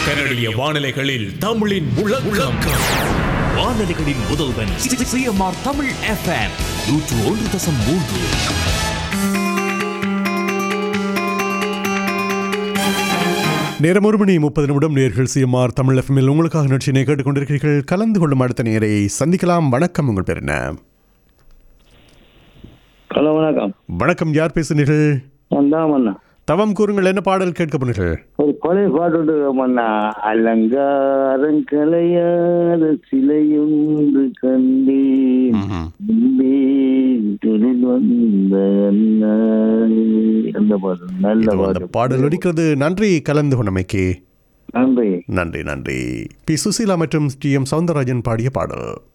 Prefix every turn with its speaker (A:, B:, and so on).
A: கனடிய வானிலைகளில் தமிழின் முழக்கம்
B: வானொலிகளின் முதல்வன் சிஎம்ஆர் தமிழ் எஃப்எம் நூற்று ஒன்று தசம் மூன்று
C: நேரம் ஒரு மணி முப்பது நிமிடம் நேர்கள் சிஎம்ஆர் தமிழ் எஃப்எம்மில் உங்களுக்காக நிகழ்ச்சியினை கேட்டுக்கொண்டிருக்கிறீர்கள் கலந்து கொள்ளும் அடுத்த நேரை சந்திக்கலாம் வணக்கம் உங்கள் பேர் என்ன
D: ஹலோ வணக்கம்
C: வணக்கம் யார் பேசுனீர்கள்
D: வந்தாம் அண்ணா
C: தவம் கூறுங்கள் என்ன பாடல் கேட்க போனீர்கள்
D: ஒரு கொலை பாட்டு அண்ணா அலங்காரம் கலையாத சிலையொன்று கண்டேன் கண்டேன் துணில் வந்த அண்ணா அந்த பாட்டு நல்ல
C: இதோ அந்த
D: பாட்டு
C: பாடல் ஒலிக்கிறது நன்றி கலந்து கொண்டமைக்கு
D: நன்றி
C: நன்றி நன்றி பி சுசீலா மற்றும் டி எம் சவுந்தரராஜன் பாடிய பாடல்